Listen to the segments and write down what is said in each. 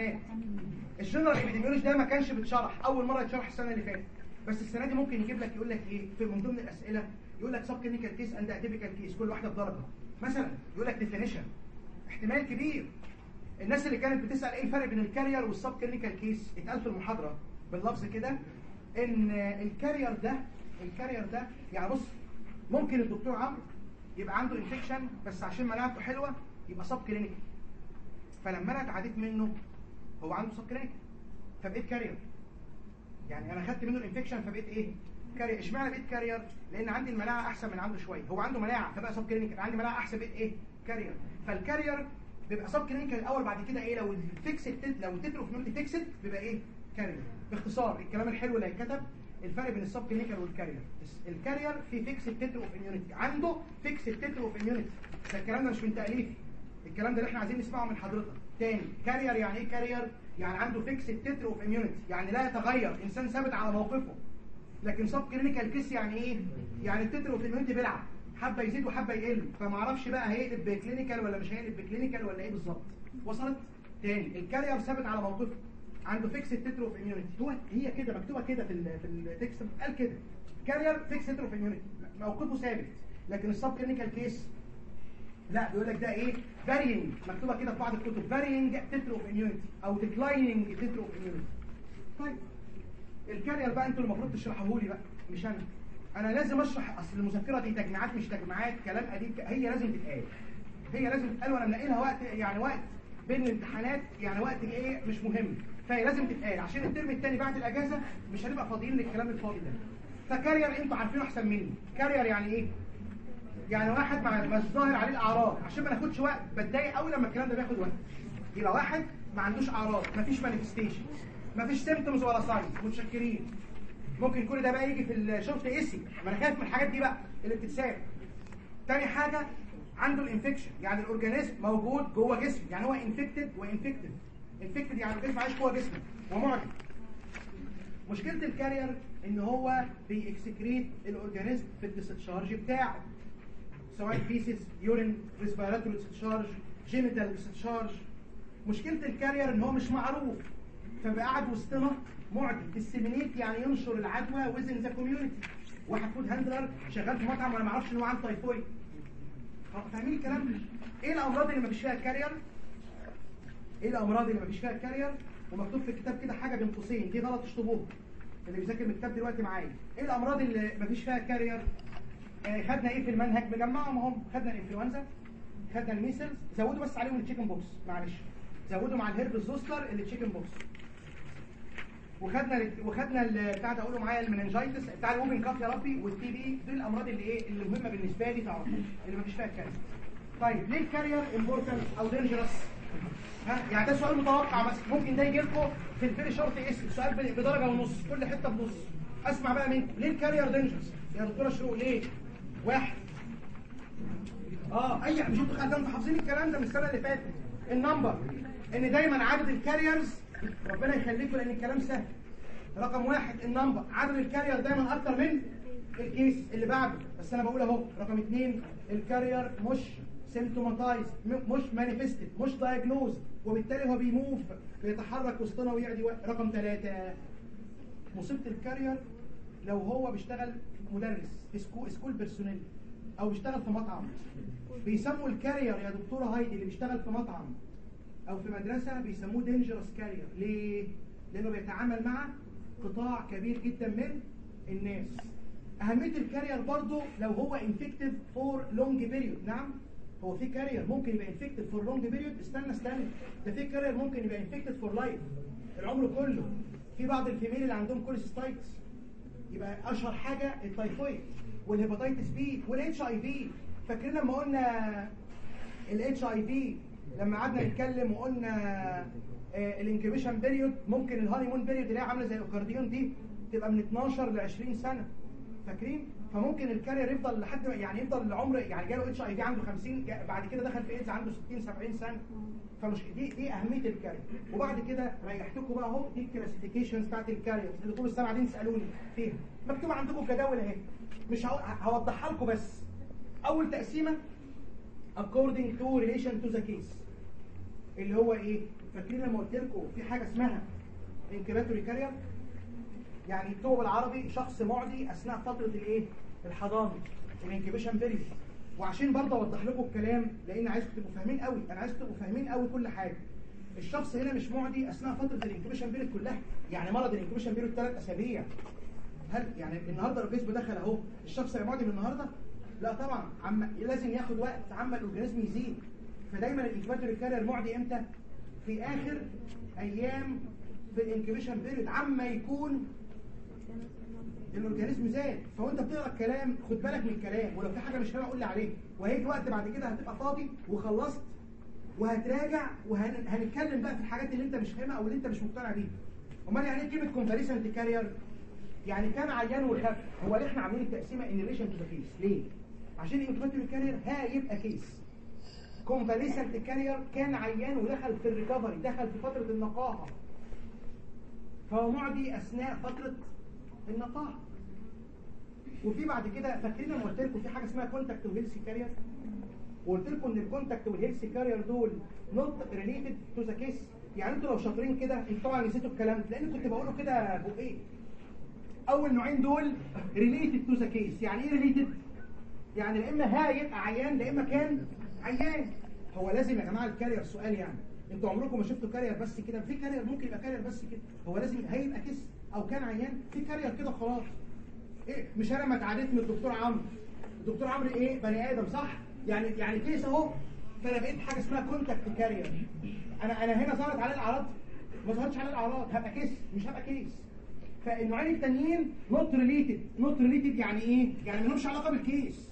امتحانات الجنرال ابيديميولوجي ده ما كانش بيتشرح اول مره يتشرح السنه اللي فاتت بس السنه دي ممكن يجيب لك يقول لك ايه في من ضمن الاسئله يقول لك سب كلينيكال كيس اند اتيبيكال كيس كل واحده بدرجه مثلا يقول لك ديفينيشن احتمال كبير الناس اللي كانت بتسال ايه الفرق بين الكارير والسب كلينيكال كيس اتقال في المحاضره باللفظ كده ان الكارير ده الكارير ده يعني بص ممكن الدكتور عمرو يبقى عنده انفكشن بس عشان مناعته حلوه يبقى سب كلينيكال فلما انا اتعديت منه هو عنده سب كلينيكال فبقيت كارير يعني انا خدت منه الانفكشن فبقيت ايه كارير اشمعنى بقيت كارير لان عندي المناعه احسن من عنده شويه هو عنده مناعه فبقى سب كلينيكال عندي مناعه احسن بقيت ايه كارير فالكارير بيبقى سب كلينيكال الاول بعد كده ايه لو الفيكسد لو التترو في فيكسد بيبقى ايه كارير باختصار الكلام الحلو اللي هيتكتب الفرق بين السب كلينيكال والكارير الكارير في فيكسد تترو اوف اميونيتي عنده فيكسد تترو اوف اميونيتي ده الكلام ده مش من تاليفي الكلام ده اللي احنا عايزين نسمعه من حضرتك تاني كارير يعني ايه كارير يعني عنده فيكسد تتر اوف اميونيتي يعني لا يتغير انسان ثابت على موقفه لكن سب كلينيكال كيس يعني ايه يعني التتر اوف اميونيتي بيلعب حبه يزيد وحبه يقل فما اعرفش بقى هيقلب بكلينيكال ولا مش هيقلب بكلينيكال ولا ايه بالظبط وصلت تاني الكارير ثابت على موقفه عنده فيكسد تتر اوف اميونيتي هو هي كده مكتوبه كده في ال في التكست قال كده كارير فيكسد تتر اوف اميونيتي موقفه ثابت لكن السب كلينيكال كيس لا بيقول لك ده ايه فارينج مكتوبه كده في بعض الكتب فارينج تتر اوف اميونيتي او ديكلايننج تتر اوف اميونيتي طيب الكارير بقى انتوا المفروض تشرحوه لي بقى مش انا انا لازم اشرح اصل المذكره دي تجميعات مش تجميعات كلام قديم هي لازم تتقال هي لازم تتقال وانا منقلها وقت يعني وقت بين الامتحانات يعني وقت ايه مش مهم فهي لازم تتقال عشان الترم الثاني بعد الاجازه مش هنبقى فاضيين للكلام الفاضي ده فكارير انتوا عارفينه احسن مني كارير يعني ايه يعني واحد مع مش ظاهر عليه الاعراض عشان ما ناخدش وقت بتضايق قوي لما الكلام ده بياخد وقت يبقى واحد ما عندوش اعراض ما فيش مانيفستيشن ما فيش سيمبتومز ولا ساينز متشكرين ممكن كل ده بقى يجي في الشرط اسي ما انا خايف من الحاجات دي بقى اللي بتتساب تاني حاجه عنده الانفكشن يعني الاورجانيزم موجود جوه جسمه يعني هو انفكتد وانفكتد انفكتد يعني الاورجانيزم عايش جوه جسمه ومعدي مشكله الكارير ان هو بيكسكريت الاورجانيزم في الديستشارج بتاعه سواء فيسيس يورين ريسبيراتوري ديستشارج جينيتال ديستشارج مشكله الكارير ان هو مش معروف فبقى قاعد وسطنا معدي ديسيمينيت يعني ينشر العدوى وزن ذا كوميونتي واحد فود هاندلر شغال في مطعم وانا ما اعرفش ان هو عنده تايفويد فاهمين الكلام ده ايه الامراض اللي ما فيش فيها الكارير ايه الامراض اللي ما فيش فيها الكارير ومكتوب في الكتاب كده حاجه بين قوسين دي غلط اشطبوها اللي بيذاكر من الكتاب دلوقتي معايا ايه الامراض اللي ما فيش فيها الكارير آه خدنا ايه في المنهج مجمعهم اهم خدنا الانفلونزا خدنا الميسلز زودوا بس عليهم التشيكن بوكس معلش زودوا مع الهرب زوستر التشيكن بوكس وخدنا وخدنا بتاع ده اقوله معايا المننجايتس بتاع الاوبن كاف يا ربي والتي بي دول الامراض اللي ايه اللي مهمه بالنسبه لي تعرفها اللي ما فيش فيها الكارير طيب ليه الكارير امبورتنت او دينجرس ها يعني ده سؤال متوقع بس ممكن ده يجي لكم في الفيري شورت اسم سؤال بدرجه ونص كل حته بنص اسمع بقى منكم ليه الكارير دينجرس يا دكتوره شروق ليه واحد اه اي مش انتوا خدام حافظين الكلام ده من السنه اللي فاتت النمبر ان دايما عدد الكاريرز ربنا يخليكم لان الكلام سهل رقم واحد النمبر عدد الكارير دايما اكتر من الكيس اللي بعده بس انا بقول اهو رقم اثنين الكارير مش سيمتوماتايز مش مانيفستد مش دايجنوز وبالتالي هو بيموف بيتحرك وسطنا ويعدي رقم ثلاثة مصيبة الكارير لو هو بيشتغل مدرس في سكول, سكول بيرسونيل او بيشتغل في مطعم بيسموا الكارير يا دكتوره هايدي اللي بيشتغل في مطعم او في مدرسه بيسموه دينجرس كارير ليه لانه بيتعامل مع قطاع كبير جدا من الناس اهميه الكارير برضو لو هو انفكتيف فور لونج بيريود نعم هو في كارير ممكن يبقى انفكتيف فور لونج بيريود استنى استنى ده في كارير ممكن يبقى انفكتيف فور لايف العمر كله في بعض الفيميل اللي عندهم كوليستايتس يبقى اشهر حاجه التايفويد والهيباتيتس بي والاتش اي في فاكرين لما قلنا الاتش اي في لما قعدنا نتكلم وقلنا الانكيبيشن بيريود ممكن الهاني مون بيريود اللي هي عامله زي الاكارديون دي تبقى من 12 ل 20 سنه فاكرين فممكن الكارير يفضل لحد يعني يفضل العمر يعني جاله اتش اي في عنده 50 بعد كده دخل في ايدز عنده 60 70 سنه فمش دي دي اهميه الكارير وبعد كده ريحتكم بقى اهو دي الكلاسيفيكيشنز بتاعت الكارير اللي طول السنه قاعدين تسالوني فيها مكتوب عندكم جداول اهي مش هوضحها لكم بس اول تقسيمه according to relation to the case اللي هو ايه فاكرين لما قلت لكم في حاجه اسمها انكباتوري كارير يعني يكتبوا بالعربي شخص معدي اثناء فتره الايه الحضانه الانكبيشن بيريد وعشان برضه اوضح لكم الكلام لان عايزكم تبقوا فاهمين قوي انا عايز تبقوا فاهمين قوي كل حاجه الشخص هنا مش معدي اثناء فتره الانكبيشن بيريد كلها يعني مرض الانكبيشن بيريد ثلاث اسابيع هل يعني النهارده الاورجانيزم دخل اهو الشخص اللي معدي من النهارده لا طبعا عم لازم ياخد وقت عما الاورجانيزم يزيد فدايما الانكباتوري كارير معدي امتى في اخر ايام في الانكبيشن بيريد عما يكون الاورجانيزم زاد فوانت بتقرا الكلام خد بالك من الكلام ولو في حاجه مش فاهمها قول لي عليها وهيجي وقت بعد كده هتبقى فاضي وخلصت وهتراجع وهنتكلم بقى في الحاجات اللي انت مش فاهمها او اللي انت مش مقتنع بيها امال يعني ايه كلمه كونفاليسنت كارير يعني كان عيان وخف هو ليه احنا عاملين التقسيمه ان ريليشن تو ذا كيس ليه عشان الانكوباتوري كارير ها يبقى كيس كونفاليسنت كارير كان عيان ودخل في الريكفري دخل في فتره النقاهه فهو معدي اثناء فتره النقاهه وفي بعد كده فاكرين لما قلت لكم في حاجه اسمها كونتاكت وهيلثي كارير وقلت لكم ان الكونتاكت والهيلثي كارير دول نوت ريليتد تو ذا كيس يعني انتوا لو شاطرين كده انتوا طبعا نسيتوا الكلام ده لان كنت بقوله كده بقين اول نوعين دول ريليتد تو ذا كيس يعني ايه ريليتد يعني لا اما ها يبقى عيان لا اما كان عيان هو لازم يا جماعه الكارير سؤال يعني انتوا عمركم ما شفتوا كارير بس كده في كارير ممكن يبقى كارير بس كده هو لازم هيبقى كيس او كان عيان في كارير كده خلاص ايه مش انا ما اتعاديت من الدكتور عمرو الدكتور عمرو ايه بني ادم صح يعني يعني كيس اهو فانا بقيت حاجه اسمها كونتاكت كارير انا انا هنا ظهرت عليه الاعراض ما ظهرتش عليه الاعراض هبقى كيس مش هبقى كيس فالنوعين التانيين نوت ريليتد نوت ريليتد يعني ايه يعني ما لهمش علاقه بالكيس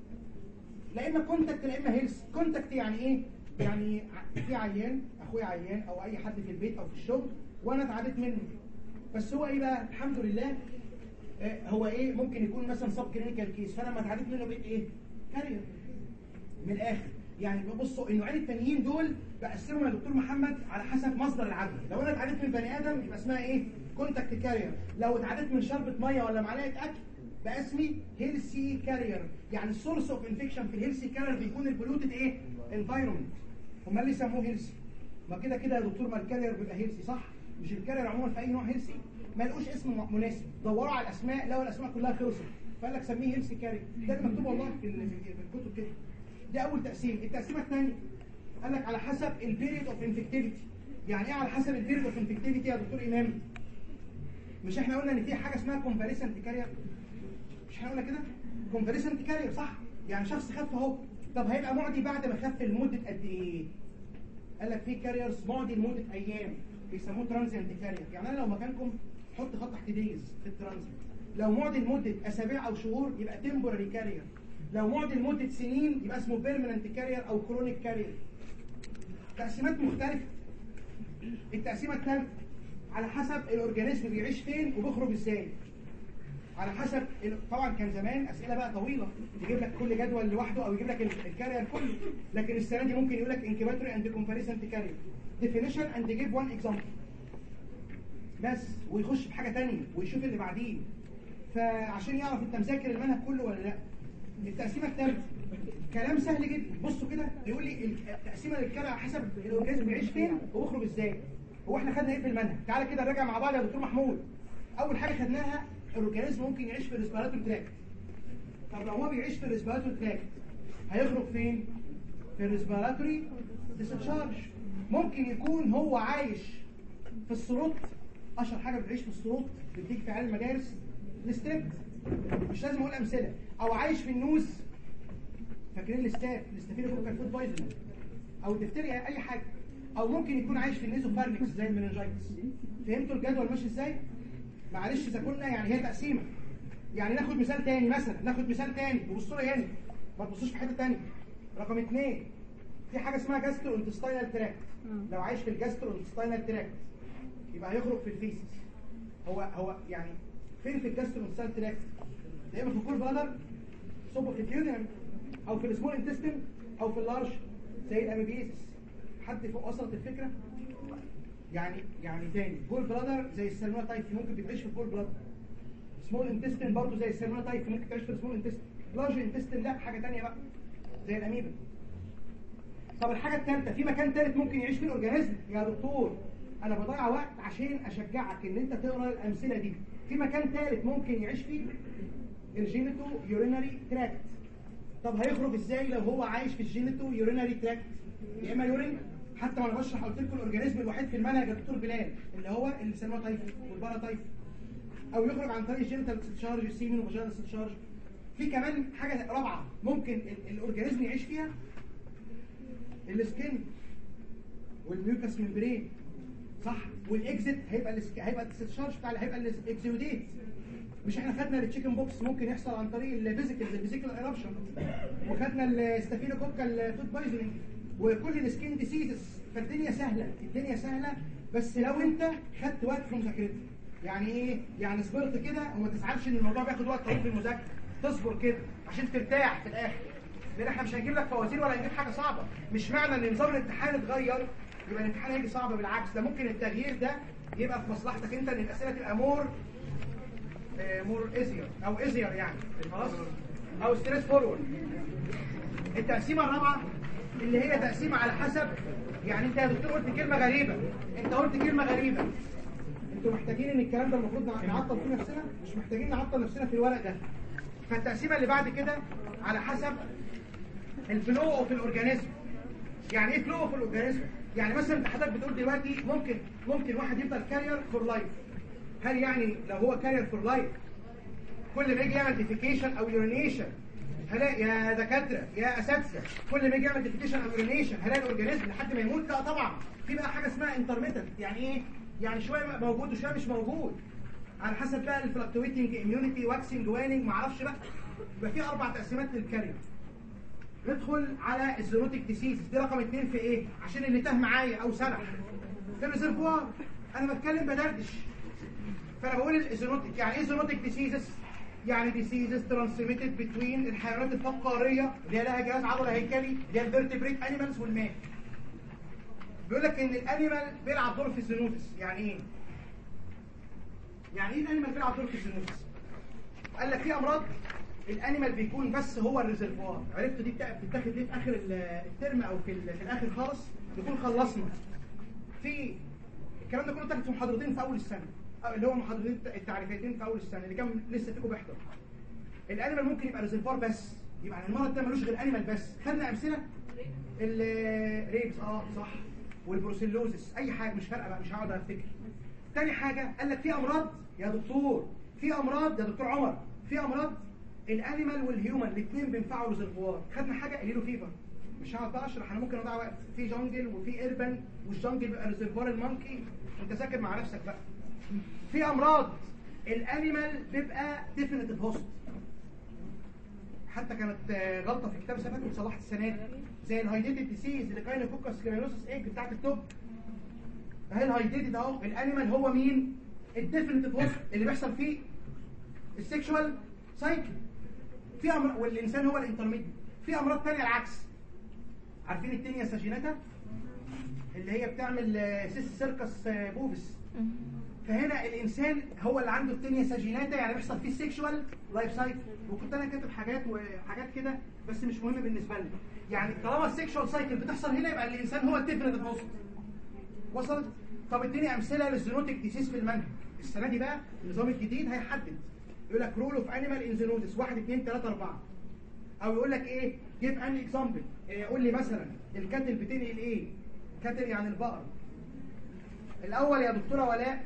لا اما كونتاكت لا اما هيلث كونتاكت يعني ايه يعني في عيان اخويا عيان او اي حد في البيت او في الشغل وانا اتعديت منه بس هو ايه بقى الحمد لله آه هو ايه ممكن يكون مثلا سب كلينيكال كيس فانا لما اتعديت منه بقيت ايه كارير من الاخر يعني بصوا النوعين التانيين دول بقسمهم يا دكتور محمد على حسب مصدر العدوى لو انا اتعديت من بني ادم يبقى اسمها ايه كونتاكت كارير لو اتعديت من شربة ميه ولا معلقه اكل بقى اسمي هيلسي كارير يعني السورس اوف انفكشن في الهيلسي كارير بيكون البلوتد ايه انفايرمنت امال ليه سموه هيلسي ما كده كده يا دكتور ما الكارير بيبقى هيلسي صح مش الكارير عموما في اي نوع هيلسي ما لقوش اسم مناسب دوروا على الاسماء لقوا الاسماء كلها خلصت فقال لك سميه هيلسي كارير ده مكتوب والله في الكتب كده دي اول تقسيم التقسيمه الثانيه قال لك على حسب البيريد اوف انفكتيفيتي يعني ايه على حسب البيريد اوف انفكتيفيتي يا دكتور امام مش احنا قلنا ان في حاجه اسمها كونفاليسنت كارير مش احنا قلنا كده كونفاليسنت كارير صح يعني شخص خف اهو طب هيبقى معدي بعد ما خف لمده قد ايه قال لك في كاريرز معدي لمده ايام بيسموه ترانزيانت كارير يعني انا لو مكانكم حط خط تحت دايز في الترانزيت لو معدي لمده اسابيع او شهور يبقى تمبوراري كارير لو معدي لمده سنين يبقى اسمه بيرمننت كارير او كرونيك كارير تقسيمات مختلفه التقسيمه الثالثه على حسب الاورجانيزم بيعيش فين وبيخرج ازاي على حسب طبعا كان زمان اسئله بقى طويله يجيب لك كل جدول لوحده او يجيب لك الكارير كله لكن السنه دي ممكن يقول لك انكيباتوري اند كومباريسنت كارير ديفينيشن اند جيف وان اكزامبل بس ويخش في حاجه ثانيه ويشوف اللي بعديه فعشان يعرف انت مذاكر المنهج كله ولا لا التقسيمه الثالثه كلام سهل جدا بصوا كده يقول لي التقسيمه للكلى على حسب الاورجانيزم بيعيش فين وبيخرج ازاي هو احنا خدنا ايه في المنهج تعالى كده نراجع مع بعض يا دكتور محمود اول حاجه خدناها الاورجانيزم ممكن يعيش في الريسبيراتوري تراكت طب لو هو بيعيش في الريسبيراتوري تراكت هيخرج فين في الريسبيراتوري ديسشارج ممكن يكون هو عايش في السروط اشهر حاجه بتعيش في السروط بتديك في علم المدارس الستريبت مش لازم اقول امثله او عايش في النوز فاكرين الستاف الاستافيلوكوكال فود بايزن او الدفتيريا اي حاجه او ممكن يكون عايش في النيزوفارنكس زي المننجايتس فهمتوا الجدول ماشي ازاي معلش اذا كنا يعني هي تقسيمه يعني ناخد مثال تاني مثلا ناخد مثال تاني وبصوا لي هنا ما تبصوش في حته تانيه رقم اثنين في حاجه اسمها جاسترو انتستاينال تراكت لو عايش في الجاسترو انتستاينال تراكت يبقى هيخرج في الفيسس هو هو يعني فين في الجاسترو انتستاينال تراكت يا اما في الكول بلادر صبه في الكيونيوم او في السمول انتستين او في اللارج زي الاميبيسس حد فوق وصلت الفكره يعني يعني تاني بول بلادر زي السلمونة تايب ممكن بتعيش في البول بلادر سمول انتستين برضه زي السلمونة تايب ممكن تعيش في السمول انتستين لارج انتستين لا حاجه ثانيه بقى زي الاميبا طب الحاجه الثالثه في مكان ثالث ممكن يعيش فيه الاورجانيزم يا دكتور انا بضيع وقت عشان اشجعك ان انت تقرا الامثله دي في مكان ثالث ممكن يعيش فيه الجينيتو يورينري تراكت طب هيخرج ازاي لو هو عايش في الجينيتو يورينري تراكت يا اما يورين حتى وانا بشرح قلت لكم الاورجانيزم الوحيد في المنهج يا دكتور بلال اللي هو اللي بيسموه تايفو والبارا تايفو او يخرج عن طريق الجينيتال ستشارج السيمين وفاجينال ستشارج في كمان حاجه رابعه ممكن ال- الاورجانيزم يعيش فيها السكين والميوكس ممبرين صح والاكزيت هيبقى السك... هيبقى الستشارج بتاع اللي هيبقى الاكزيوديت مش احنا خدنا التشيكن بوكس ممكن يحصل عن طريق الفيزيكال الفيزيكال ايربشن وخدنا الستافيلوكوكال فود بايزنينج وكل السكين ديسيزز فالدنيا سهله الدنيا سهله بس لو انت خدت وقت في مذاكرتها يعني ايه يعني صبرت كده وما تزعلش ان الموضوع بياخد وقت طويل في المذاكره تصبر كده عشان ترتاح في الاخر لان احنا مش هنجيب لك فوازير ولا هنجيب حاجه صعبه مش معنى ان نظام الامتحان اتغير يبقى الامتحان هيجي صعب بالعكس ده ممكن التغيير ده يبقى في مصلحتك انت ان الاسئله تبقى مور مور ايزير او ايزير يعني خلاص او ستريس فورورد التقسيمه الرابعه اللي هي تقسيمه على حسب يعني انت يا دكتور قلت كلمه غريبه انت قلت كلمه غريبه انتوا محتاجين ان الكلام ده المفروض نع- نعطل فيه نفسنا مش محتاجين نعطل نفسنا في الورق ده فالتقسيمه اللي بعد كده على حسب الفلو اوف الاورجانيزم يعني ايه فلو اوف الاورجانيزم يعني مثلا انت حضرتك بتقول دلوقتي ممكن ممكن واحد يفضل كارير فور لايف هل يعني لو هو كارير فور لايف كل ما يجي يعمل ديفيكيشن او يورينيشن هلاقي يا دكاتره يا اساتذه كل ما يجي يعمل ديفيكيشن او يورينيشن هلاقي الاورجانيزم لحد ما يموت لا طبعا في بقى حاجه اسمها انترميتنت يعني ايه يعني شويه موجود وشويه مش موجود على حسب بقى الفلكتويتنج اميونيتي واكسنج ويننج ما اعرفش بقى يبقى في اربع تقسيمات للكارير ندخل على الزينوتيك ديسيز دي رقم اتنين في ايه عشان اللي تاه معايا او سرح في الريزرفوار انا بتكلم بدردش فانا بقول الزينوتيك يعني ايه زينوتيك ديسيزز يعني ديسيزز ترانسميتد بتوين الحيوانات الفقاريه اللي هي لها جهاز عضلي هيكلي اللي هي الفيرتبريت انيمالز والمان بيقول لك ان الانيمال بيلعب دور في الزينوتس يعني ايه يعني ايه الانيمال بيلعب دور في الزينوتس قال لك في امراض الانيمال بيكون بس هو الريزرفوار عرفت دي بتاع- بتتاخد ليه في اخر ال- الترم او في, ال- في الاخر خالص نكون خلصنا في الكلام ده كله اتاخد في محاضرتين في اول السنه أو اللي هو محاضرتين التعريفيتين في اول السنه اللي كان لسه فيكم بيحضر الانيمال ممكن يبقى ريزرفوار بس يبقى يعني المرض ده ملوش غير انيمال بس خدنا امثله الريبس اه صح والبروسيلوزس اي حاجه مش فارقه بقى مش هقعد افتكر تاني حاجه قال لك في امراض يا دكتور في امراض يا دكتور عمر في امراض الانيمال والهيومن الاثنين بينفعوا ريزرفوار خدنا حاجه اليلو فيفر مش هقعد بقى اشرح انا ممكن اضيع وقت في جانجل وفي ايربن والجانجل بيبقى ريزرفوار المونكي انت ذاكر مع نفسك بقى في امراض الانيمال بيبقى ديفينيتيف هوست حتى كانت آه، غلطه في كتاب سفات وصلاحة السنه دي زي الهايديتد ديسيز اللي كاين فوكس كليروسس ايج بتاعت التوب اهي الهايديتد اهو الانيمال هو مين الديفينيتيف هوست اللي بيحصل فيه السكشوال سايكل في امراض والانسان هو الانترميديت في امراض تانية العكس عارفين التينيا ساجيناتا اللي هي بتعمل آه، سيس سيركس آه، بوفس فهنا الانسان هو اللي عنده التينيا ساجيناتا يعني بيحصل فيه سيكشوال لايف سايكل وكنت انا كاتب حاجات وحاجات كده بس مش مهم بالنسبه لي يعني طالما السيكشوال سايكل بتحصل هنا يبقى الانسان هو الديفرنت هوست وصلت طب اديني امثله للزينوتيك ديسيز في المنهج السنه دي بقى النظام الجديد هيحدد يقول لك رول اوف انيمال ان زينوتس 1 2 3 4 او يقول لك ايه جيب اني اكزامبل قول لي مثلا الكاتل بتنقل ايه كاتل يعني البقر الاول يا دكتوره ولاء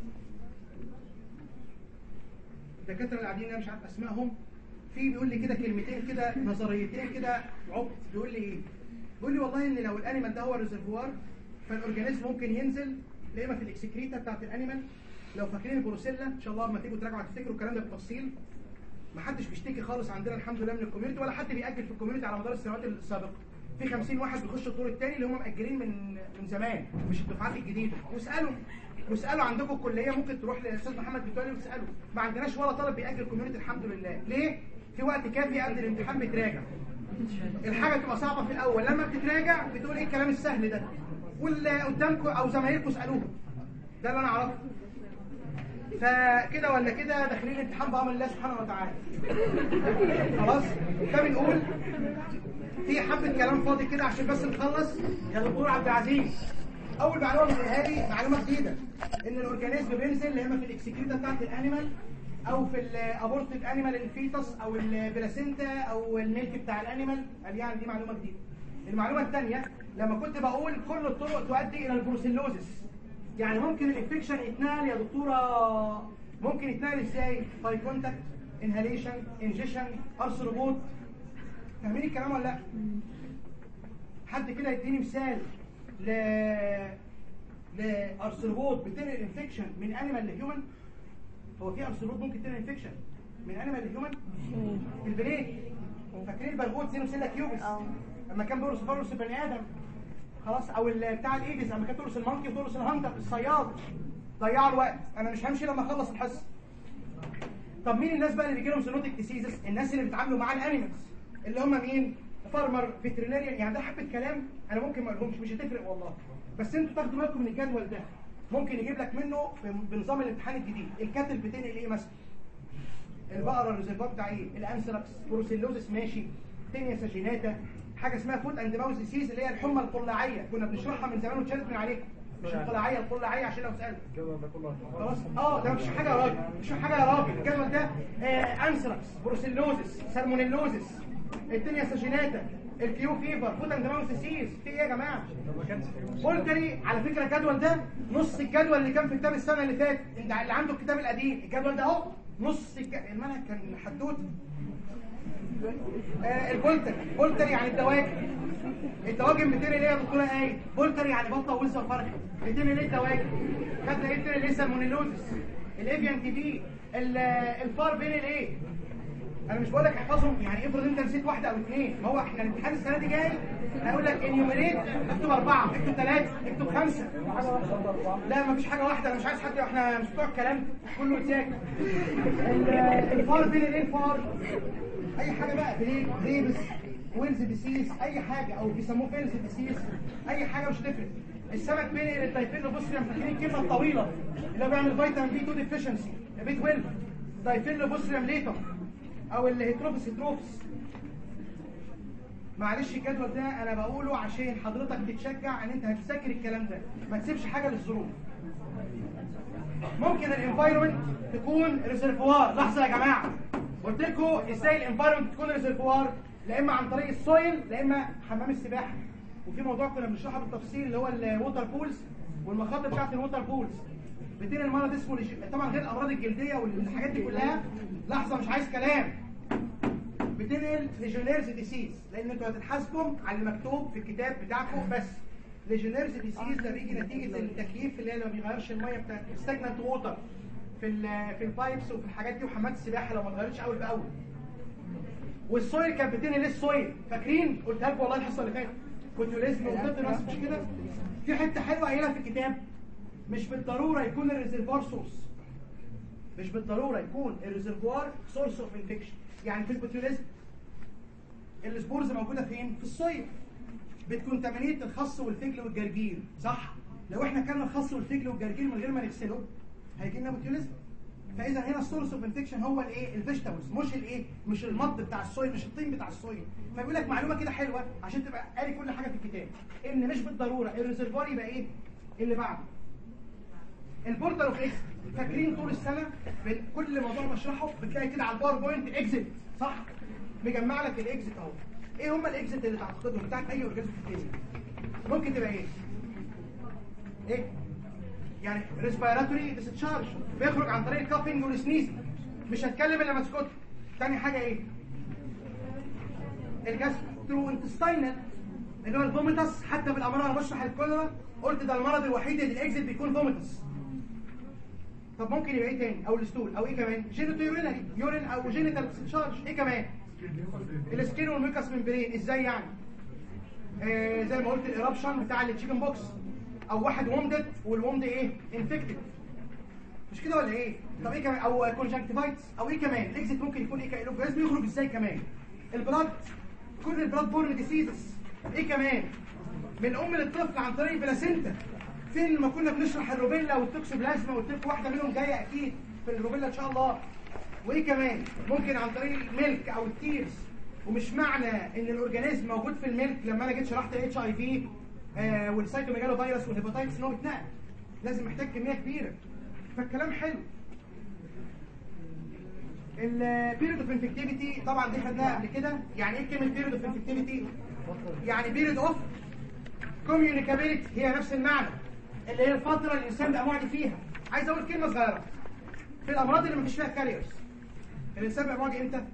الدكاتره اللي قاعدين هنا مش عارف اسمائهم في بيقول لي كده كلمتين كده نظريتين كده عبط بيقول لي ايه بيقول لي والله ان لو الانيمال ده هو الريزرفوار فالاورجانيزم ممكن ينزل يا اما في الاكسكريتا بتاعت الانيمال لو فاكرين البروسيلا ان شاء الله لما تيجوا تراجعوا تفتكروا الكلام ده بالتفصيل ما حدش بيشتكي خالص عندنا الحمد لله من الكوميونتي ولا حد بيأجل في الكوميونتي على مدار السنوات السابقه في 50 واحد بيخش الدور الثاني اللي هم مأجلين من من زمان مش الدفعات الجديده واسالوا واسالوا عندكم الكليه ممكن تروح للاستاذ محمد بتولي وتساله ما عندناش ولا طالب بيأجل كوميونتي الحمد لله ليه في وقت كافي قبل الامتحان بتراجع الحاجه بتبقى صعبه في الاول لما بتتراجع بتقول ايه الكلام السهل ده واللي قدامكم او زمايلكم اسالوه ده اللي انا اعرفه فكده ولا كده داخلين الامتحان بامر الله سبحانه وتعالى خلاص فبنقول في حبه كلام فاضي كده عشان بس نخلص يا دكتور عبد العزيز اول معلومه بقولها لي معلومه جديده ان الاورجانيزم بينزل يا اما في الاكسكريتا بتاعت الانيمال او في الابورتد انيمال الفيتس او البلاسينتا او الميلك بتاع الانيمال قال يعني دي معلومه جديده المعلومه الثانيه لما كنت بقول كل الطرق تؤدي الى البروسيلوزس يعني ممكن الانفكشن يتنقل يا دكتوره ممكن يتنقل ازاي باي كونتاكت انهاليشن انجيشن ارس روبوت فاهمين الكلام ولا لا حد كده يديني مثال ل لارثروبوت بتنقل انفكشن من انيمال لهيومن هو في ارثروبوت ممكن تنقل انفكشن من انيمال لهيومن في البريك فاكرين البرغوث سينوسيلا كيوبس لما كان بيرقص بيرقص بني ادم خلاص او ال- بتاع الايدز لما كان بيرقص المونكي وبيرقص الهانتر الصياد ضيعوا الوقت انا مش همشي لما اخلص الحصه طب مين الناس بقى اللي بيجي لهم سينوتيك ديسيزز الناس اللي بيتعاملوا مع الانيمالز اللي هم مين فارمر فيتريناريان يعني ده حبه كلام انا ممكن ما اقولهمش مش هتفرق والله بس انتوا تاخدوا بالكم من الجدول ده ممكن يجيب لك منه ب- بنظام الامتحان الجديد الكاتل بتنقل ايه مثلا البقره الريزرفوار بتاع ايه الانثراكس بروسيلوزس ماشي تينيا ساجيناتا حاجه اسمها فوت اند ماوس ديسيز اللي هي الحمى القلاعيه كنا بنشرحها من زمان واتشالت من عليكم مش القلاعيه القلاعيه عشان لو سالت خلاص اه ده مش حاجه يا راجل مش حاجه يا راجل الجدول ده آه انثراكس بروسيلوزس سالمونيلوزس التينيا ساجيناتا الكيو فيفر فوت اند ماوس ديسيز في ايه يا جماعه بولتري على فكره الجدول ده نص الجدول اللي كان في كتاب السنه اللي فاتت انت اللي عنده الكتاب القديم الجدول ده اهو نص الج... المنهج كان حدوته آه البولتري بولتري يعني الدواجن الدواجن بتنقل ايه يا دكتوره ايه بولتري يعني بطه ووزه وفرخه بتنقل ايه الدواجن خدنا ايه بتنقل ايه سالمونيلوزس الافيان تي بي ال- الفار بينقل ايه انا مش بقول لك احفظهم يعني افرض انت نسيت واحده او اثنين ما هو احنا الامتحان السنه دي جاي هقول لك انيوميريت اكتب اربعه اكتب ثلاثه اكتب خمسه لا ما فيش حاجه واحده انا مش عايز حد احنا مش بتوع الكلام ده كله يتذاكر ال- الفار بين الايه الفار اي حاجه بقى بليك ريبس ويلز ديسيس اي حاجه او بيسموه فيلز ديسيس اي حاجه مش هتفرق السمك بين الدايفيلو بوسريم فاكرين الكلمه الطويله اللي هو بيعمل فيتامين بي 2 ديفيشنسي بي 12 دايفيلو بوسريم ليتم او الهيتروفس هيتروفس معلش الجدول ده انا بقوله عشان حضرتك تتشجع ان انت هتذاكر الكلام ده ما تسيبش حاجه للظروف ممكن الانفايرمنت تكون ريزرفوار لحظه يا جماعه قلت لكم ازاي الانفايرمنت تكون ريزرفوار لا اما عن طريق السويل لا اما حمام السباحه وفي موضوع كنا بنشرحه بالتفصيل اللي هو الووتر بولز والمخاطر بتاعت الووتر بولز بتنقل المرض اسمه ليج... طبعا غير الامراض الجلديه والحاجات دي كلها لحظه مش عايز كلام بتنقل ليجونيرز ديسيز لان انتوا هتتحاسبوا على اللي مكتوب في الكتاب بتاعكم بس ليجونيرز ديسيز ده بيجي نتيجه التكييف اللي هي ما بيغيرش الميه بتاعت ستاجنانت ووتر في ال في البايبس وفي الحاجات دي وحمامات السباحه لو ما اتغيرتش اول باول والسويل كانت بتنقل ايه السويل فاكرين قلتها لكم والله الحصه اللي فاتت كوتيوليزم وضد ناس مش كده في حته حلوه قايلها في الكتاب مش بالضروره يكون الريزرفوار سورس مش بالضروره يكون الريزرفوار سورس اوف انفكشن يعني في البوتيوليزم السبورز موجوده فين في الصيف بتكونتامينيت الخس والفجل والجرجير صح لو احنا كلنا الخس والفجل والجرجير من غير ما نغسله هيجي لنا بوتيوليزم فاذا هنا السورس اوف انفكشن هو الايه الفيجيتابلز مش الايه مش المض بتاع الصويا مش الطين بتاع الصويا فبيقول لك معلومه كده حلوه عشان تبقى قاري كل حاجه في الكتاب ان مش بالضروره الريزرفوار يبقى ايه اللي بعده البورتال اوف اكس فاكرين طول السنه في كل موضوع بشرحه بتلاقي كده على الباوربوينت اكزيت صح مجمع لك الاكزيت اهو ايه هم الاكزيت اللي تعتقدهم بتاعت اي اورجازم في الدنيا ممكن تبقى ايه ايه يعني ريسبيراتوري ديسشارج بيخرج عن طريق الكافينج والسنيزنج مش هتكلم الا ما تسكت تاني حاجه ايه الجاسترو انتستاينال اللي هو الفوميتاس حتى بالامراض انا بشرح الكوليرا قلت ده المرض الوحيد اللي الاكزيت بيكون فوميتاس طب ممكن يبقى ايه تاني او الستول او ايه كمان جينيتو يورينري يورين او جينيتال ديسشارج ايه كمان السكين والميكاس ممبرين ازاي يعني آه زي ما قلت الارابشن بتاع التشيكن بوكس او واحد وومدد والومد ايه انفكتد مش كده ولا ايه طب ايه كمان او كونجكتيفايتس او ايه كمان الاكزيت ممكن يكون ايه كايلوجاز بيخرج ازاي كمان البلاد كل البلاد بورن ديسيزز ايه كمان من ام للطفل عن طريق البلاسينتا فين ما كنا بنشرح الروبيلا والتوكسوبلازما قلت لكم واحده منهم جايه اكيد في الروبيلا ان شاء الله وايه كمان ممكن عن طريق الميلك او التيرز ومش معنى ان الاورجانيزم موجود في الميلك لما انا جيت شرحت الاتش اي في والسايتوميجالو فيروس والهيباتيتس ان هو بيتنقل لازم محتاج كميه كبيره فالكلام حلو البيريود اوف انفكتيفيتي طبعا دي خدناها قبل كده يعني ايه كلمه بيريود اوف انفكتيفيتي يعني بيريود اوف كوميونيكابيلتي هي نفس المعنى اللي هي الفتره اللي الانسان بقى معدي فيها عايز اقول كلمه صغيره في الامراض اللي مفيش فيها كاريرز الانسان بقى معدي امتى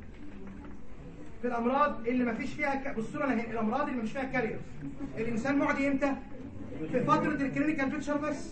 في الامراض اللي مفيش فيها ك... بالصوره انا هنا الامراض اللي مفيش فيها كاريرز الانسان معدي امتى في فتره الكلينيكال بيكتشر بس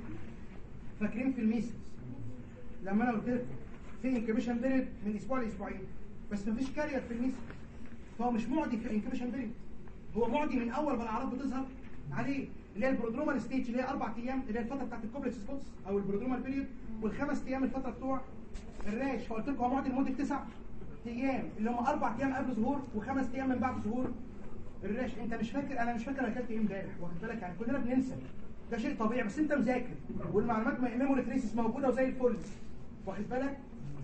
فاكرين في الميسلز لما انا قلت لكم في انكبيشن بيريد من اسبوع لاسبوعين بس مفيش كارير في الميسلز فهو مش معدي في انكبيشن بيريد هو معدي من اول ما الاعراض بتظهر عليه اللي هي البرودرومال ستيج اللي هي اربع ايام اللي هي الفتره بتاعت الكوبلكس سبوتس او البرودرومال بيريود والخمس ايام الفتره بتوع الراش فقلت لكم هو معدي لمده تسع ايام اللي هم اربع ايام قبل ظهور وخمس ايام من بعد ظهور الراش انت مش فاكر انا مش فاكر انا اكلت ايه امبارح واخد بالك يعني كلنا بننسى ده شيء طبيعي بس انت مذاكر والمعلومات ميموري تريسز موجوده وزي الفل واخد بالك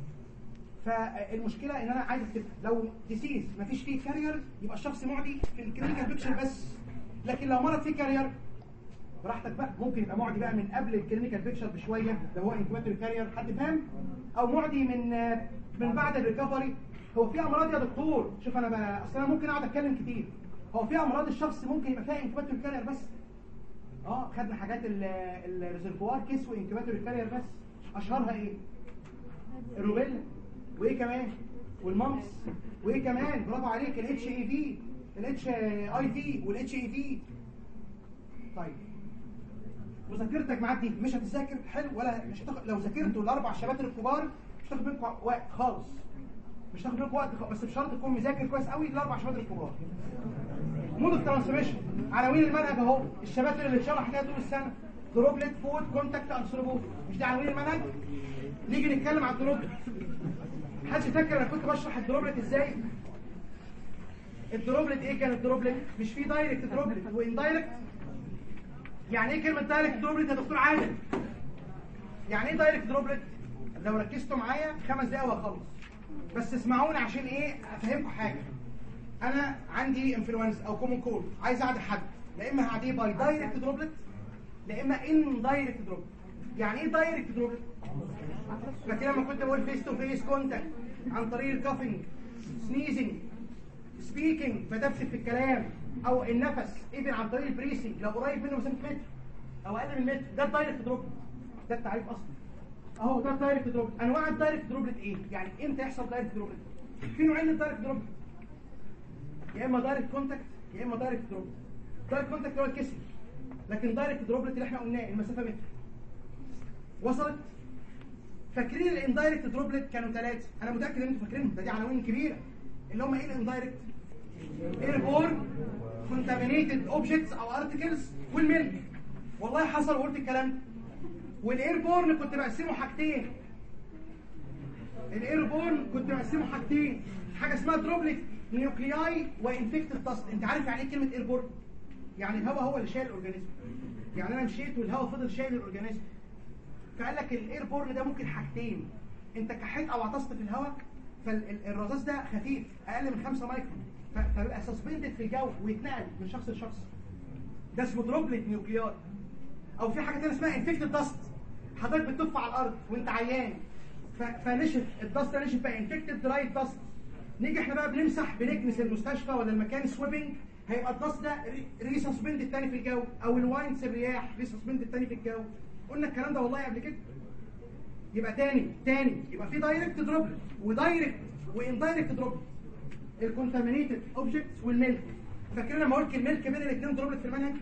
فالمشكله ان انا عايز اكتبها لو ديسيز مفيش فيه كارير يبقى الشخص معدي في الكلينيكال بيكشر بس لكن لو مرض فيه كارير براحتك بقى ممكن يبقى معدي بقى من قبل الكلينيكال بيكشر بشويه لو هو انكوباتوري كارير حد فاهم او معدي من من بعد الريكفري هو في امراض يا دكتور شوف انا بقى اصل انا ممكن اقعد اتكلم كتير هو في امراض الشخص ممكن يبقى فيها انكوباتوري كارير بس اه خدنا حاجات الريزرفوار كيس وانكوباتوري كارير بس اشهرها ايه الروبيلا وايه كمان والمامس وايه كمان برافو عليك الاتش اي في الاتش اي في والاتش اي في طيب وذاكرتك معاك دي مش هتذاكر حلو ولا مش هتاخد لو ذاكرتوا الاربع شباتر الكبار مش هتاخد منكم وقت خالص مش هتاخد منكم وقت خالص بس بشرط تكون مذاكر كويس قوي الاربع شباتر الكبار مود الترانسميشن عناوين المنهج اهو الشباتر اللي اتشرح فيها طول السنه دروبلت فود كونتاكت انسروبوت مش دي عناوين المنهج نيجي نتكلم عن الدروبلت حد فاكر انا كنت بشرح الدروبلت ازاي الدروبلت ايه كان الدروبلت مش في دايركت دروبلت واندايركت يعني ايه كلمه دايركت دروبلت يا دكتور عادل يعني ايه دايركت دروبلت لو ركزتوا معايا خمس دقايق وهخلص بس اسمعوني عشان ايه افهمكم حاجه انا عندي انفلونزا او كومون كولد عايز اعدي حد لا اما هعديه باي دايركت دروبلت لا اما ان دايركت دروبلت يعني ايه دايركت دروبلت فاكر لما كنت بقول فيس تو فيس كونتاكت عن طريق الكافنج سنيزنج سبيكينج فدفت في الكلام او النفس ايفن عن طريق البريسنج لو قريب منه مسافه متر او اقل من متر ده الدايركت دروبلت ده التعريف اصلا اهو ده الدايركت دروبلت انواع الدايركت دروبلت ايه يعني امتى يحصل دايركت دروبلت في نوعين للدايركت دروبلت يا اما دايركت كونتاكت يا اما دايركت دروبلت دايركت كونتاكت هو الكسر لكن دايركت دروبلت اللي احنا قلناه المسافه متر وصلت فاكرين الاندايركت دروبلت كانوا ثلاثه انا متاكد ان انتوا فاكرينهم ده دي عناوين كبيره اللي هم ايه الاندايركت ايربورن كونتامينيتد اوبجكتس او ارتكلز والميلك والله حصل وقلت الكلام ده والايربورن كنت بقسمه حاجتين الايربورن كنت بقسمه حاجتين حاجه اسمها دروبلت نيوكلياي وانفكتد داست انت عارف يعني ايه كلمه ايربورن يعني الهواء هو اللي شايل الاورجانيزم يعني انا مشيت والهواء فضل شايل الاورجانيزم فقال لك الايربورن ده ممكن حاجتين انت كحيت او عطست في الهواء فالرذاذ ده خفيف اقل من 5 مايكرون فبيبقى سسبندد في الجو ويتنقل من شخص لشخص ده اسمه دروبلت نيوكليار او في حاجه ثانيه اسمها انفكتد داست حضرتك بتطفى على الارض وانت عيان فنشف الداست ده نشف بقى انفكتد درايت داست نيجي احنا بقى بنمسح بنكنس المستشفى ولا المكان سويبنج هيبقى الداست ده ريسسبند التاني في الجو او الواينس الرياح ريسسبند التاني في الجو قلنا الكلام ده والله قبل كده يبقى تاني تاني يبقى في دايركت دروبلت ودايركت واندايركت دروبلت الكونتامينيتد اوبجكتس والميلك فاكرين لما قلت الميلك بين الاثنين دروبلت في المنهج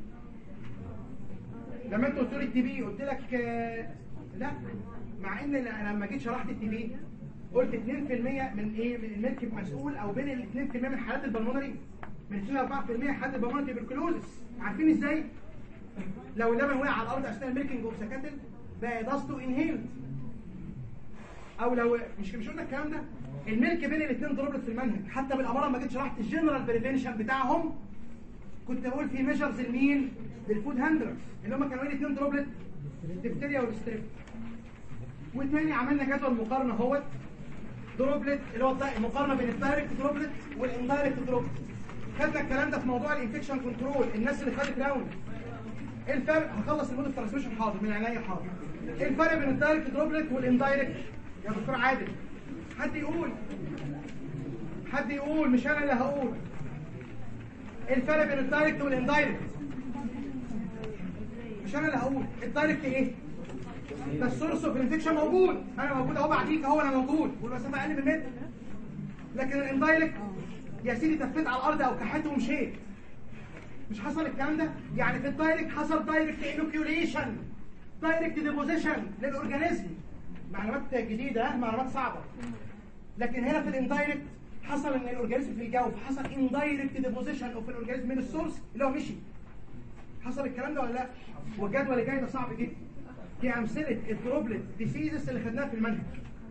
لما انت قلت لي التي بي قلت لك آه لا مع ان لما جيت شرحت التي بي قلت 2% من ايه من الميلك مسؤول او بين ال 2% من حالات البلمونري من 2 ل 4% حالات البلمونري تبركلوزس عارفين ازاي لو اللبن وقع على الارض اثناء الميلكينج اوف سكاتل بقى داستو انهيلد او لو مش مش قلنا الكلام ده الملك بين الاثنين دروبلت في المنهج حتى بالاماره لما جيت شرحت الجنرال بريفنشن بتاعهم كنت بقول في ميجرز لمين للفود هاندلرز اللي هم كانوا الاثنين دروبلت الدفتيريا والستريب والتاني عملنا جدول مقارنه اهوت دروبلت اللي هو الط- المقارنه بين الدايركت دروبلت والاندايركت دروبلت خدنا الكلام ده في موضوع الانفكشن كنترول الناس اللي خدت راوند ايه الفرق هخلص المود اوف ترانسميشن حاضر من عينيا حاضر ايه الفرق بين الدايركت دروبلت والاندايركت يا دكتور عادل حد يقول حد يقول مش انا اللي هقول ايه الفرق بين الدايركت والاندايركت مش انا اللي هقول الدايركت ايه ده السورس اوف الانفكشن موجود انا موجود اهو بعديك اهو انا موجود والمسافه اقل من متر لكن الاندايركت يا سيدي تفيت على الارض او كحيت ومشيت مش حصل الكلام ده يعني في الدايركت حصل دايركت انوكيوليشن دايركت ديبوزيشن للاورجانيزم معلومات جديده ها؟ معلومات صعبه لكن هنا في الاندايركت حصل ان الاورجانيزم في الجو فحصل اندايركت ديبوزيشن اوف الاورجانيزم من السورس اللي هو مشي حصل الكلام ده ولا لا والجدول اللي جاي ده صعب جدا دي امثله الدروبلت ديسيزز اللي خدناها في المنهج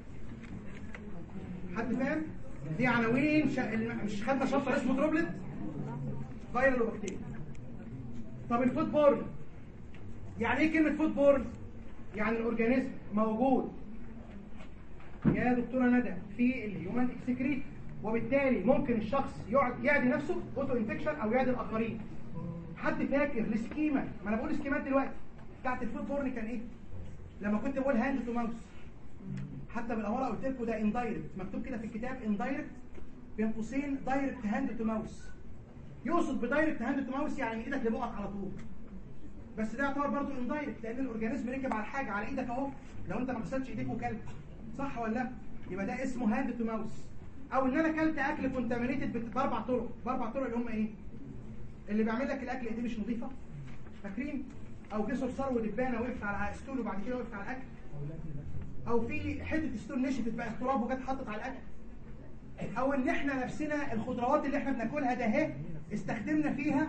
حد فاهم دي عناوين شا... الم- مش خدنا شابتر اسمه دروبلت فايرال وبكتيريا طب الفود بورن يعني ايه كلمه فود بورن يعني الاورجانيزم موجود يا دكتوره ندى في الهيومن اكسكريت وبالتالي ممكن الشخص يقعد يعدي نفسه اوتو انفكشن او يعدي الاخرين حد فاكر السكيما ما انا بقول سكيمات دلوقتي بتاعت الفود بورن كان ايه لما كنت بقول هاند تو ماوس حتى بالاماره قلت لكم ده اندايركت مكتوب كده في الكتاب اندايركت بين قوسين دايركت هاند تو ماوس يقصد بدايركت هاند تو ماوس يعني من ايدك لبقك على طول بس ده يعتبر برضه اندايركت لان الاورجانيزم ركب على حاجه على ايدك اهو لو انت ما غسلتش ايديك وكلت صح ولا لا يبقى ده اسمه هاند تو ماوس او ان انا اكلت اكل كونتامينيتد باربع طرق باربع طرق اللي هم ايه اللي بيعمل لك الاكل ايديه مش نظيفه فاكرين او جه صرصار ودبانه وقفت على ستول وبعد كده وقفت على الاكل او في حته ستول نشفت بقى تراب وجت حطت على الاكل او ان احنا نفسنا الخضروات اللي احنا بناكلها ده اهي استخدمنا فيها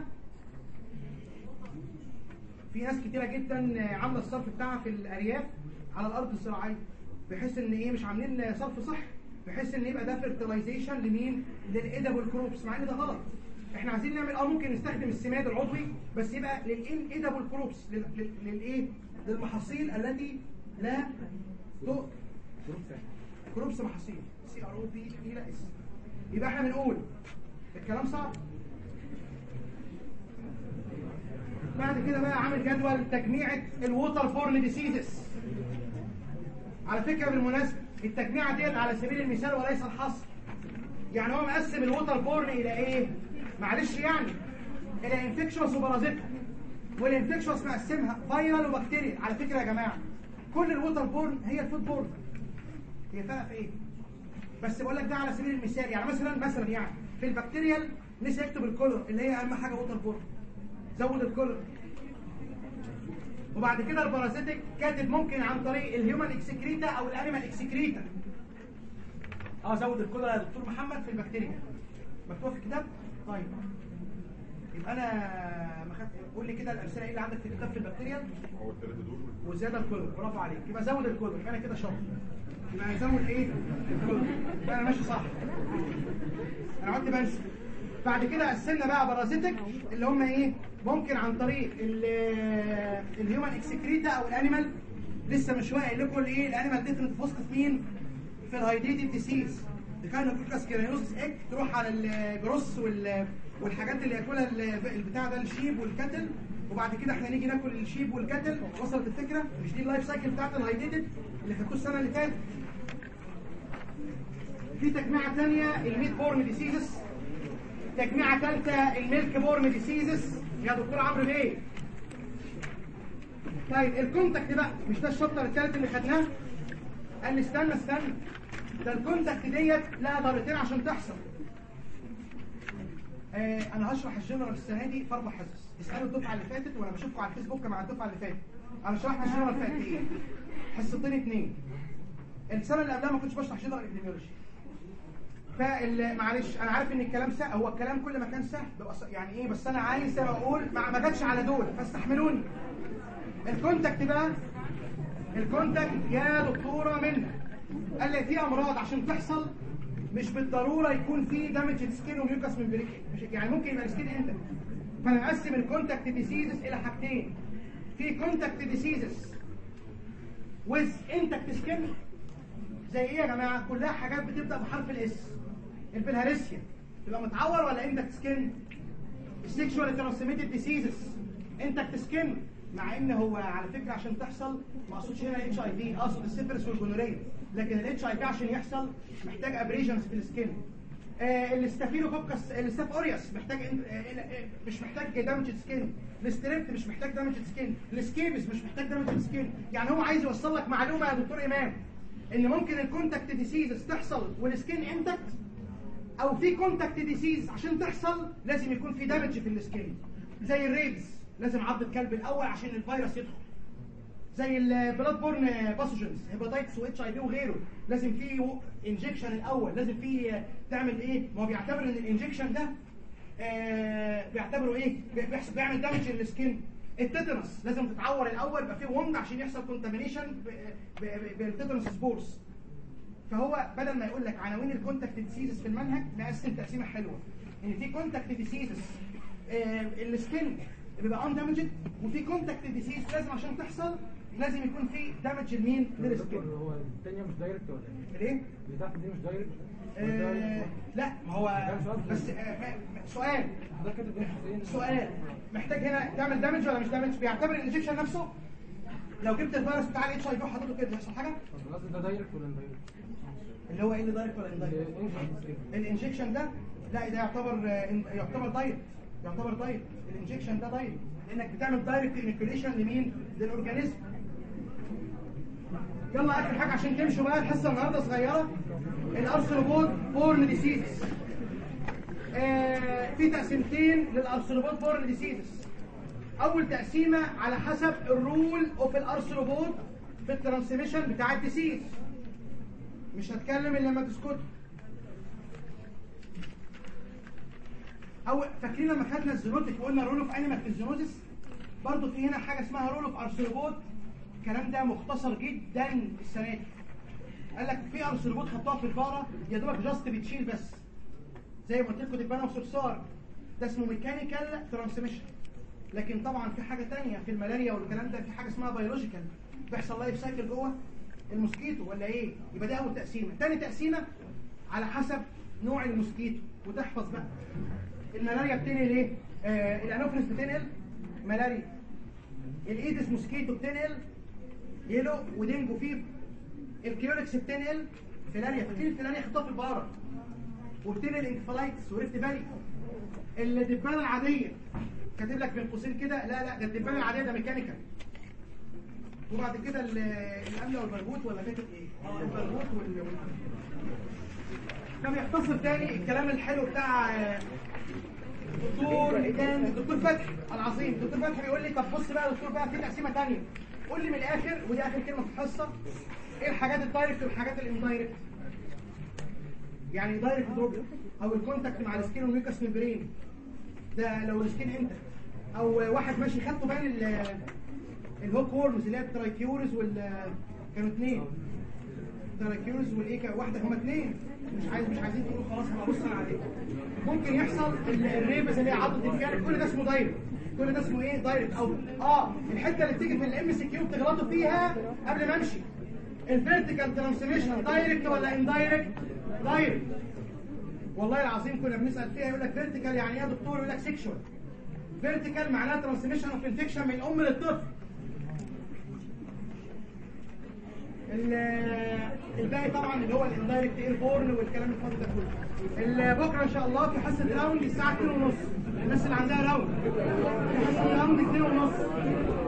في ناس كتيره جدا عامله الصرف بتاعها في الارياف على الارض الزراعيه بحيث ان ايه مش عاملين صرف صح بحيث ان يبقى ده فيرتلايزيشن لمين للادبل كروبس مع ان ده غلط احنا عايزين نعمل اه ممكن نستخدم السماد العضوي بس يبقى للان ادبل كروبس للايه للمحاصيل التي لا تؤ كروبس محاصيل سي ار او بي اي لا اس يبقى احنا بنقول الكلام صعب بعد كده بقى عامل جدول تجميعة الووتر بورن ديسيزز على فكرة بالمناسبة التجميعة ديت على سبيل المثال وليس الحصر يعني هو مقسم الووتر بورن إلى إيه؟ معلش يعني إلى انفكشوس وبارازيت والانفكشوس مقسمها فايرال وبكتيريا على فكرة يا جماعة كل الووتر بورن هي الفود بورن هي فرق في إيه؟ بس بقول لك ده على سبيل المثال يعني مثلا مثلا يعني في البكتيريال لسه يكتب الكولر اللي هي أهم حاجة ووتر بورن زود الكولر وبعد كده البارازيتك كاتب ممكن عن طريق الهيومن اكسكريتا او الانيمال اكسكريتا اه زود الكولر يا دكتور محمد في البكتيريا مكتوب في الكتاب طيب يبقى انا ما خدت قول لي كده الامثله ايه اللي عندك في الكتاب في البكتيريا هو الثلاثه دول وزياده الكولر برافو عليك يبقى زود الكولر يبقى انا كده شاطر يبقى هزود ايه الكولر يبقى انا ماشي صح انا قلت بنسى بعد كده قسمنا بقى بارازيتك اللي هم ايه ممكن عن طريق الهيومن اكسكريتا او الانيمال لسه مش واقع لكم الايه الانيمال ديفرنت بوست في مين في الهايدريتد ديسيز كاينوكوكاس كيرانيوسس اك تروح على الجروس وال والحاجات اللي ياكلها ال- البتاع ده الشيب والكتل وبعد كده احنا نيجي ناكل الشيب والكتل وصلت الفكره مش دي اللايف سايكل بتاعت الهايدريتد اللي خدتوه السنه اللي فاتت في تجميعه ثانيه الميت بورن ديسيزز تجميعة ثالثة الميلك بورن ديسيزز يا دكتور عمرو بيه طيب الكونتاكت بقى مش ده الشابتر الثالث اللي خدناه قال لي استنى استنى ده الكونتاكت ديت لها طريقتين عشان تحصل آه انا هشرح الجنرال السنه دي في اربع حصص اسالوا الدفعه اللي فاتت وانا بشوفكم على الفيسبوك مع الدفعه اللي فاتت انا شرحت الجنرال في قد ايه حصتين اتنين السنه اللي قبلها ما كنتش بشرح جنرال ابيديميولوجي فال معلش انا عارف ان الكلام سهل هو الكلام كل ما كان سهل بيبقى ص- يعني ايه بس انا عايز اقول ما ما جاتش على دول فاستحملوني الكونتاكت بقى الكونتاكت يا دكتوره منى قال لي في امراض عشان تحصل مش بالضروره يكون في دامج سكين وميوكاس من بريك مش يعني ممكن يبقى السكين انت فنقسم الكونتاكت ديسيزز الى حاجتين في كونتاكت ديسيزز with intact skin زي ايه يا جماعه كلها حاجات بتبدا بحرف الاس البلهارسيا تبقى متعور ولا انتكت سكن السكشوال ترانسميتد ديسيزز انتكت سكن مع ان هو على فكره عشان تحصل ما اقصدش هنا اتش اي في اقصد السيفرس والجونوريا لكن الاتش اي في عشان يحصل محتاج ابريجنز في السكن آه الاستافيلوكوكس الاستاف اوريوس محتاج آه آه مش محتاج دامج سكين الستريبت مش محتاج دامج سكين السكيبس مش محتاج دامج سكين يعني هو عايز يوصل لك معلومه يا دكتور امام ان ممكن الكونتاكت ديسيز تحصل والسكين انتكت او في كونتاكت ديسيز عشان تحصل لازم يكون في دامج في السكين زي الريبز لازم عض الكلب الاول عشان الفيروس يدخل زي البلاد بورن باثوجنز هيباتايتس واتش اي في وغيره لازم في انجكشن الاول لازم في تعمل ايه ما هو بيعتبر ان الانجكشن ده آه بيعتبره ايه بيحصل بيعمل دامج للسكين التيتانوس لازم تتعور الاول يبقى في وند عشان يحصل كونتامينيشن بالتيتانوس سبورز فهو بدل ما يقول لك عناوين الكونتاكت ديسيزز في المنهج نقسم تقسيمه حلوه ان في كونتاكت ديسيزز آه السكين بيبقى ان دامجد وفي كونتاكت ديسيز لازم عشان تحصل لازم يكون في دامج لمين للسكين هو الثانيه مش دايركت ولا ايه؟ ليه اللي تحت دي مش دايركت آه لا ما هو بس آه سؤال ده كده بين حسين سؤال محتاج هنا تعمل دامج ولا مش دامج بيعتبر الانجكشن نفسه لو جبت الفيروس بتاع الاتش اي في وحطيته كده يحصل حاجه قصدي ده دايركت ولا اندايركت؟ اللي هو ايه اللي دايركت ولا اندايركت الانجكشن ده لا ده يعتبر آه، يعتبر دايركت يعتبر دايركت الانجكشن ده دايركت لانك بتعمل دايركت انكوليشن لمين للاورجانيزم يلا اخر حاجه عشان تمشوا بقى الحصه النهارده صغيره الارثروبود بورن ديسيزز آه في تقسيمتين للارثروبود بورن ديسيزز اول تقسيمه على حسب الرول اوف الارثروبود في الترانسميشن بتاع الديسيز مش هتكلم الا لما تسكتوا او فاكرين لما خدنا الزينوتيك وقلنا رول اوف انيمال في الزينوزيس برضه في هنا حاجه اسمها رول اوف ارثروبود الكلام ده مختصر جدا السنه دي قال لك في ارثروبود حطوها في البقره يا دوبك جاست بتشيل بس زي ما قلت لكم دبانه وصرصار ده اسمه ميكانيكال ترانسميشن لكن طبعا في حاجه تانية في الملاريا والكلام ده في حاجه اسمها بيولوجيكال بيحصل لايف سايكل جوه الموسكيتو ولا ايه يبقى دي اول تقسيمه تاني تقسيمه على حسب نوع الموسكيتو وتحفظ بقى الملاريا بتنقل ايه آه الانوفلس بتنقل ملاريا الايدس موسكيتو بتنقل يلو ودينجو فيبر الكيولكس بتنقل فيلاريا فاكرين الفيلاريا خطوها في البقره وبتنقل انكفالايتس وريفت بالي الدبانه العاديه كاتب لك بين قوسين كده لا لا ده الدبانه العاديه ده ميكانيكال وبعد كده ال- الامله والبرغوث ولا كاتب ايه؟ اه البرغوث وال كان يختصر تاني الكلام الحلو بتاع آه، دكتور كان الدكتور فتحي العظيم الدكتور فتحي بيقول لي طب بص بقى يا دكتور بقى في تقسيمه ثانيه قول لي من الاخر ودي اخر كلمه في الحصه ايه الحاجات الدايركت والحاجات الاندايركت يعني دايركت دروب او الكونتاكت مع السكين والميوكس ممبرين ده لو السكين انت او واحد ماشي خدته باين ال- الهوك وورمز اللي هي الترايكيورز وال كانوا اثنين الترايكيورز والايه كان- واحده هما اثنين مش عايز مش عايزين تقولوا خلاص انا ببص انا عليكم ممكن يحصل ال- الريبس اللي هي عضله الكارب كل ده اسمه دايركت كل ده اسمه ايه دايركت او اه الحته اللي بتيجي في الام سي كيو بتغلطوا فيها قبل ما امشي الفيرتيكال ترانسميشن دايركت ولا اندايركت دايركت والله العظيم كنا بنسال فيها يقول لك فيرتيكال يعني ايه يا دكتور يقول لك سيكشوال فيرتيكال معناها ترانسميشن اوف انفكشن من الام للطفل ال- الباقي طبعا اللي هو الاندايركت اير بورن والكلام الفاضي ده كله ال- بكره ان شاء الله في حصه راوند الساعه 2:30 الناس اللي عندها راوند في حصه راوند 2:30